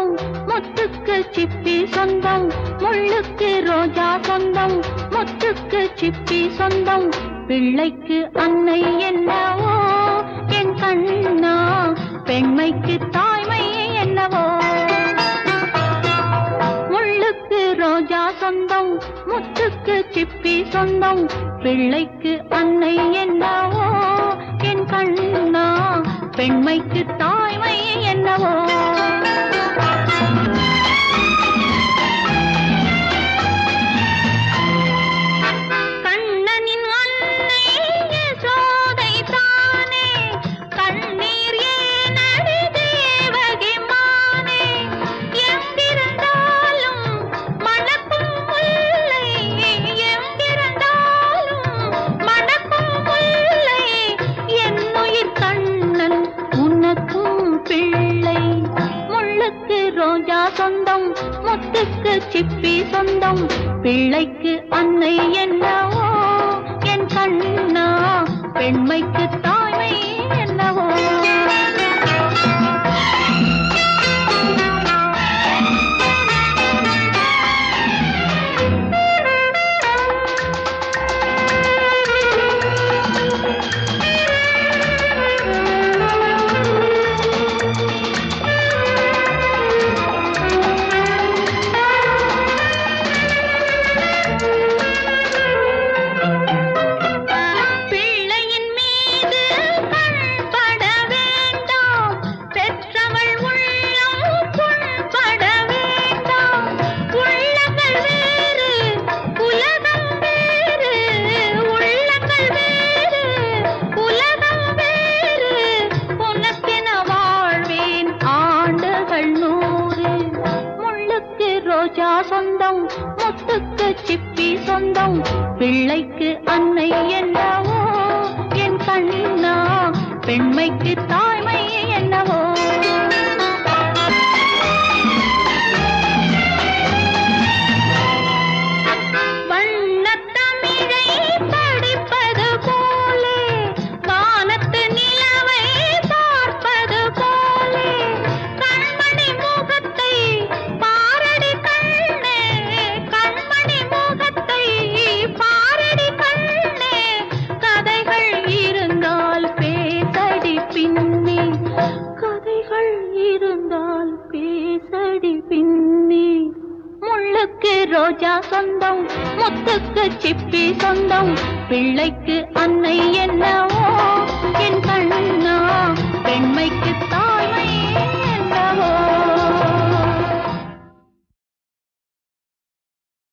சொந்தம் முத்துக்கு சிப்பி சொந்தம் முள்ளுக்கு ரோஜா சொந்தம் முத்துக்கு சிப்பி சொந்தம் பிள்ளைக்கு அன்னை என்னவோ என் கண்ணா பெண்மைக்கு தாய்மை என்னவோ முள்ளுக்கு ரோஜா சொந்தம் முத்துக்கு சிப்பி சொந்தம் பிள்ளைக்கு அன்னை என்னவோ என் கண்ணா பெண்மைக்கு தாய்மை என்னவோ கண்ணனின் அன்னை யசோதை தானே கண்ணீர் ஏனடி தேவகி மானே எங்கிருந்தாலும் மணக்கும் முல்லை எங்கிருந்தாலும் மணக்கும் முல்லை என்னுயிர் கண்ணன் உனக்கும் பிள்ளை முள்ளுக்கு ரோஜா சொந்தம் முத்துக்கு சிப்பி சொந்தம் பிள்ளைக்கு அன்னை என்னவோ என் கண்ணா பெண்மைக்கு தாய்மை என்னவோ பிள்ளையின் மீது கண்பட வேண்டாம் பெற்றவள் உள்ளம் புண்பட வேண்டாம் உள்ளங்கள் வேறு உலகம் வேறு உள்ளங்கள் வேறு உலகம் வேறு உனக்கென வாழ்வேன் ஆண்டுகள் நூறு முள்ளுக்கு ரோஜா சொந்தம் முத்துக்கு சிப்பி சொந்தம் பிள்ளைக்கு அன்னை என்னவோ என் கண்ணா பெண்மைக்கு தாய்மை என்னவோ வண்ணத்தமிழை படிப்பது போலே வானத்து நிலவை பார்ப்பது போலே கண்மணி முகத்தை பாரடி கண்ணே கண்மணி முகத்தை பாரடி கண்ணே கதைகள் இருந்தால் பேசடி பின்னே கதைகள் இருந்தால் பேசடி பின்னே முள்ளுக்கு ரோஜா சொந்தம் முத்துக்கு சிப்பி சொந்தம் பிள்ளைக்கு அன்னை என்னவோ என் கண்ணா பெண்மைக்கு தாய்